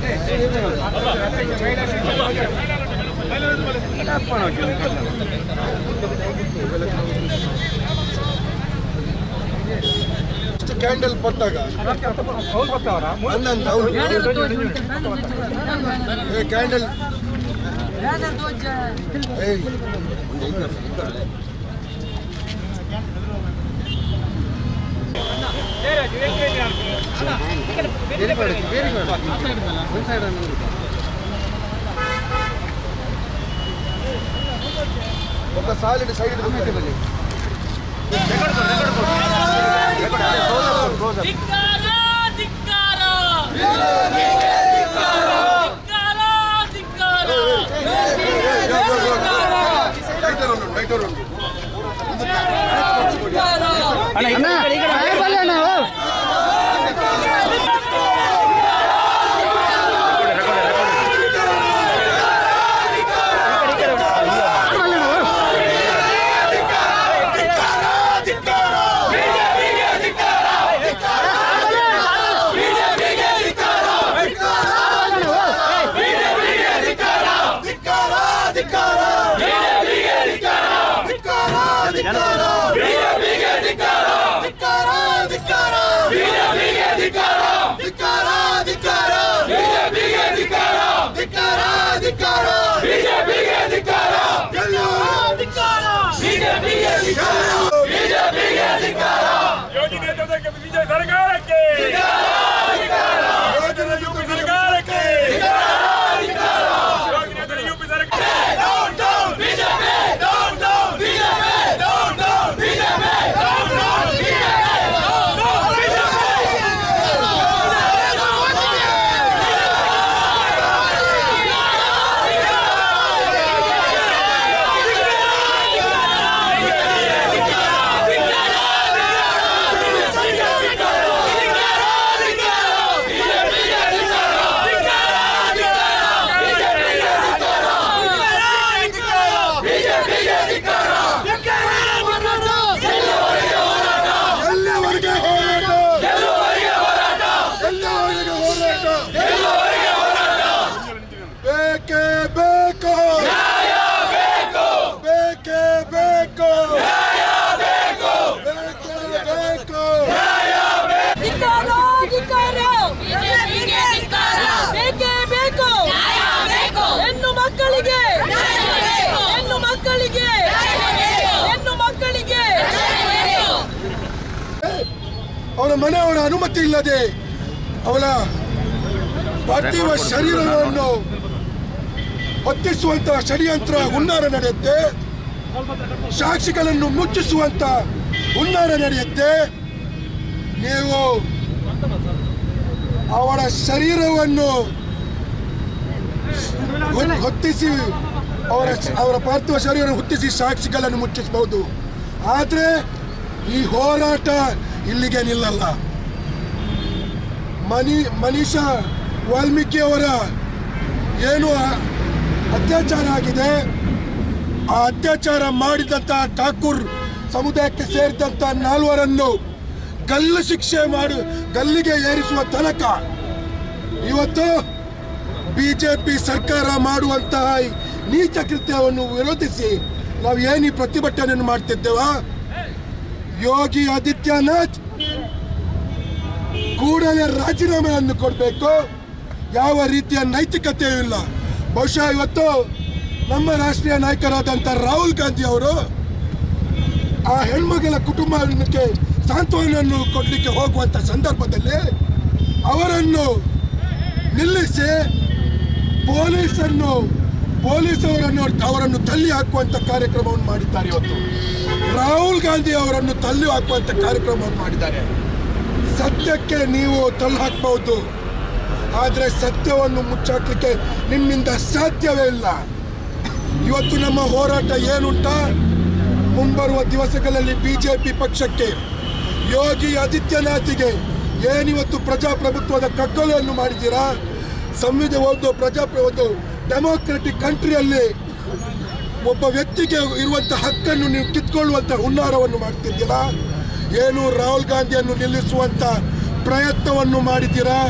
ಇಷ್ಟು ಕ್ಯಾಂಡಲ್ ಕೊಟ್ಟಾಗ ಹನ್ನೊಂದು ಹೌದು ಏ ಕ್ಯಾಂಡಲ್ ಏಯ್ ఒక సాలిడ్ సైడ్ ಧಿಕ್ಕಾರ ಧಿಕ್ಕಾರ ಧಿಕ್ಕಾರ ಧಿಕ್ಕಾರ ಟೈಟರ್ ಉಂಟು ಯೋಗಿ ನೇತೃತ್ವದ ವಿಜಯ ಸರ್ಕಾರಕ್ಕೆ ಯುಪಿ ಸರ್ಕಾರಕ್ಕೆ ಯೋಗಿ ನೇತೃತ್ವದ ಯುಪಿ ಸರ್ಕಾರ ಎಲ್ಲಿವರೆಗೆ ಹೋರಾಟ ಎಲ್ಲಿವರೆಗೆ ಹೋರಾಟ ಬೇಕೇ ಬೇಕು ಬೇಕೇ ಬೇಕು ಬೇಕೇ ಬೇಕು ಧಿಕ್ಕಾರ ಧಿಕ್ಕಾರ ಬಿಜೆಪಿಗೆ ಧಿಕ್ಕಾರ ಬೇಕೇ ಬೇಕು ನ್ಯಾಯ ಬೇಕು ಹೆಣ್ಣು ಮಕ್ಕಳಿಗೆ ನ್ಯಾಯ ಬೇಕು ಹೆಣ್ಣು ಮಕ್ಕಳಿಗೆ ನ್ಯಾಯ ಬೇಕು ಹೆಣ್ಣು ಮಕ್ಕಳಿಗೆ ಅವಳ ಮನೆಯವರ ಅನುಮತಿ ಇಲ್ಲದೆ ಅವಳ ಪಾರ್ಥಿವ ಶರೀರವನ್ನು ಹೊತ್ತಿಸುವಂತ ಷಡ್ಯಂತ್ರ ಹುನ್ನಾರ ನಡೆಯುತ್ತೆ ಸಾಕ್ಷಿಗಳನ್ನು ಮುಚ್ಚಿಸುವಂತ ಹುನ್ನಾರ ನಡೆಯುತ್ತೆ ನೀವು ಅವಳ ಶರೀರವನ್ನು ಹೊತ್- ಹೊತ್ತಿಸಿ ಅವರ ಅವರ ಪಾರ್ಥಿವ ಶರೀರವನ್ನು ಹೊತ್ತಿಸಿ ಸಾಕ್ಷಿಗಳನ್ನು ಮುಚ್ಚಿಸಬಹುದು ಆದರೆ ಈ ಹೋರಾಟ ಇಲ್ಲಿಗೆ ನಿಲ್ಲಲ್ಲ ಮನಿ ಮನೀಷ ವಾಲ್ಮೀಕಿ ಅವರ ಏನು ಅ- ಅತ್ಯಾಚಾರ ಆಗಿದೆ ಆ ಅತ್ಯಾಚಾರ ಮಾಡಿದಂತ ಠಾಕೂರ್ ಸಮುದಾಯಕ್ಕೆ ಸೇರಿದಂತ ನಾಲ್ವರನ್ನು ಗಲ್ಲು ಶಿಕ್ಷೆ ಮಾಡು ಗಲ್ಲಿಗೆ ಏರಿಸುವ ತನಕ ಇವತ್ತು ಬಿಜೆಪಿ ಸರ್ಕಾರ ಮಾಡುವಂತಹ ಈ ನೀಚ ಕೃತ್ಯವನ್ನು ವಿರೋಧಿಸಿ ನಾವು ಏನು ಈ ಪ್ರತಿಭಟನೆಯನ್ನು ಮಾಡ್ತಿದ್ದೇವ ಯೋಗಿ ಆದಿತ್ಯನಾಥ್ ಕೂಡಲೇ ರಾಜೀನಾಮೆಯನ್ನು ಕೊಡಬೇಕು ಯಾವ ರೀತಿಯ ನೈತಿಕತೆಯೂ ಇಲ್ಲ ಬಹುಶಃ ಇವತ್ತು ನಮ್ಮ ರಾಷ್ಟ್ರೀಯ ನಾಯಕರಾದಂಥ ರಾಹುಲ್ ಗಾಂಧಿ ಅವರು ಆ ಹೆಣ್ಮಗಳ ಕುಟುಂಬಕ್ಕೆ ಸಾಂತ್ವನವನ್ನು ಕೊಡಲಿಕ್ಕೆ ಹೋಗುವಂಥ ಸಂದರ್ಭದಲ್ಲಿ ಅವರನ್ನು ನಿಲ್ಲಿಸಿ ಪೊಲೀಸನ್ನು ಪೊಲೀಸವರನ್ನು ಅವರನ್ನು ತಳ್ಳಿ ಹಾಕುವಂತ ಕಾರ್ಯಕ್ರಮವನ್ನು ಮಾಡಿದ್ದಾರೆ ಇವತ್ತು ರಾಹುಲ್ ಗಾಂಧಿ ಅವರನ್ನು ತಳ್ಳಿ ಹಾಕುವಂತ ಕಾರ್ಯಕ್ರಮವನ್ನು ಮಾಡಿದ್ದಾರೆ ಸತ್ಯಕ್ಕೆ ನೀವು ತಳ್ಳಿ ಹಾಕಬಹುದು ಆದರೆ ಸತ್ಯವನ್ನು ಮುಚ್ಚಾಕ್ಲಿಕ್ಕೆ ನಿಮ್ಮಿಂದ ಸಾಧ್ಯವೇ ಇಲ್ಲ ಇವತ್ತು ನಮ್ಮ ಹೋರಾಟ ಏನುಂಟ ಮುಂಬರುವ ದಿವಸಗಳಲ್ಲಿ ಬಿಜೆಪಿ ಪಕ್ಷಕ್ಕೆ ಯೋಗಿ ಆದಿತ್ಯನಾಥಿಗೆ ಏನಿವತ್ತು ಪ್ರಜಾಪ್ರಭುತ್ವದ ಕಗ್ಗೊಲೆಯನ್ನು ಮಾಡಿದ್ದೀರಾ ಸಂವಿಧಾನ ಒಂದು ಪ್ರಜಾಪ್ರ ಒಂದು ಡೆಮೋಕ್ರೆಟಿಕ್ ಕಂಟ್ರಿಯಲ್ಲಿ ಒಬ್ಬ ವ್ಯಕ್ತಿಗೆ ಇರುವಂತ ಹಕ್ಕನ್ನು ನೀವು ಕಿತ್ಕೊಳ್ಳುವಂತ ಹುನ್ನಾರವನ್ನು ಮಾಡ್ತಿದ್ದೀರಾ ಏನು ರಾಹುಲ್ ಗಾಂಧಿಯನ್ನು ನಿಲ್ಲಿಸುವಂತ ಪ್ರಯತ್ನವನ್ನು ಮಾಡಿದ್ದೀರಾ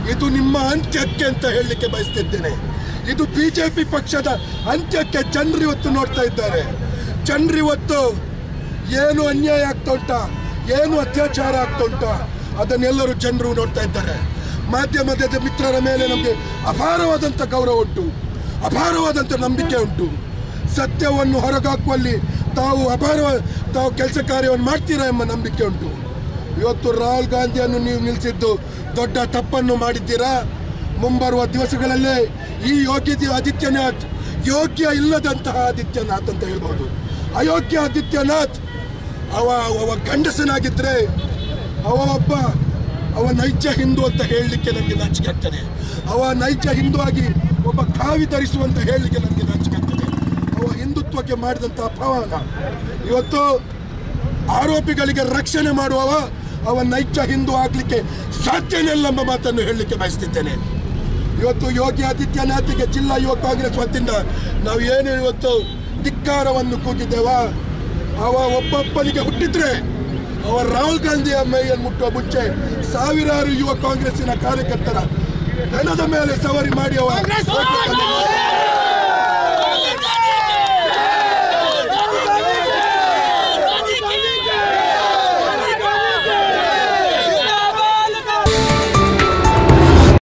ಇದು ನಿಮ್ಮ ಅಂತ್ಯಕ್ಕೆ ಅಂತ ಹೇಳಲಿಕ್ಕೆ ಬಯಸ್ತಿದ್ದೇನೆ ಇದು ಬಿಜೆಪಿ ಪಕ್ಷದ ಅಂತ್ಯಕ್ಕೆ ಜನರು ಇವತ್ತು ನೋಡ್ತಾ ಇದ್ದಾರೆ ಜನರು ಇವತ್ತು ಏನು ಅನ್ಯಾಯ ಆಗ್ತಾ ಉಂಟ ಏನು ಅತ್ಯಾಚಾರ ಆಗ್ತಾ ಉಂಟ ಅದನ್ನೆಲ್ಲರೂ ಜನರು ನೋಡ್ತಾ ಇದ್ದಾರೆ ಮಾಧ್ಯಮದ ಮಿತ್ರರ ಮೇಲೆ ನಮಗೆ ಅಪಾರವಾದಂಥ ಗೌರವ ಉಂಟು ಅಪಾರವಾದಂಥ ನಂಬಿಕೆ ಉಂಟು ಸತ್ಯವನ್ನು ಹೊರಗಾಕುವಲ್ಲಿ ತಾವು ಅಪಾರ ತಾವು ಕೆಲಸ ಕಾರ್ಯವನ್ನು ಮಾಡ್ತೀರಾ ಎಂಬ ನಂಬಿಕೆ ಉಂಟು ಇವತ್ತು ರಾಹುಲ್ ಗಾಂಧಿಯನ್ನು ನೀವು ನಿಲ್ಲಿಸಿದ್ದು ದೊಡ್ಡ ತಪ್ಪನ್ನು ಮಾಡಿದ್ದೀರಾ ಮುಂಬರುವ ದಿವಸಗಳಲ್ಲೇ ಈ ಯೋಗ್ಯ ಆದಿತ್ಯನಾಥ್ ಯೋಗ್ಯ ಇಲ್ಲದಂತಹ ಆದಿತ್ಯನಾಥ್ ಅಂತ ಹೇಳ್ಬೋದು ಅಯೋಗ್ಯ ಆದಿತ್ಯನಾಥ್ ಅವ ಅವ ಗಂಡಸನಾಗಿದ್ರೆ ಅವ ಒಬ್ಬ ಅವ ನೈಜ ಹಿಂದೂ ಅಂತ ಹೇಳಲಿಕ್ಕೆ ನನಗೆ ನಾಚಿಕೆ ಆಗ್ತದೆ ಅವ ನೈಜ ಹಿಂದೂ ಆಗಿ ಒಬ್ಬ ಕಾವಿ ಧರಿಸುವಂತ ಹೇಳಲಿಕ್ಕೆ ನನಗೆ ನಾಚಿಕೆ ಆಗ್ತದೆ ಅವ ಹಿಂದುತ್ವಕ್ಕೆ ಮಾಡಿದಂಥ ಅಪಮಾನ ಇವತ್ತು ಆರೋಪಿಗಳಿಗೆ ರಕ್ಷಣೆ ಮಾಡುವವ ಅವ ನೈಜ ಹಿಂದೂ ಆಗ್ಲಿಕ್ಕೆ ಸಾಧ್ಯನಿಲ್ಲ ಎಂಬ ಮಾತನ್ನು ಹೇಳಲಿಕ್ಕೆ ಬಯಸ್ತಿದ್ದೇನೆ ಇವತ್ತು ಯೋಗಿ ಆದಿತ್ಯನಾಥ್ಗೆ ಜಿಲ್ಲಾ ಯುವ ಕಾಂಗ್ರೆಸ್ ವತಿಯಿಂದ ನಾವು ಏನು ಇವತ್ತು ಧಿಕ್ಕಾರವನ್ನು ಕೂಗಿದ್ದೇವ ಅವ ಒಬ್ಬೊಬ್ಬನಿಗೆ ಹುಟ್ಟಿದ್ರೆ ಅವ ರಾಹುಲ್ ಗಾಂಧಿಯ ಮೈಯನ್ನು ಮುಟ್ಟುವ ಮುಂಚೆ ಸಾವಿರಾರು ಯುವ ಕಾಂಗ್ರೆಸ್ಸಿನ ಕಾರ್ಯಕರ್ತರ ಹೆಣದ ಮೇಲೆ ಸವಾರಿ ಮಾಡಿ ಅವ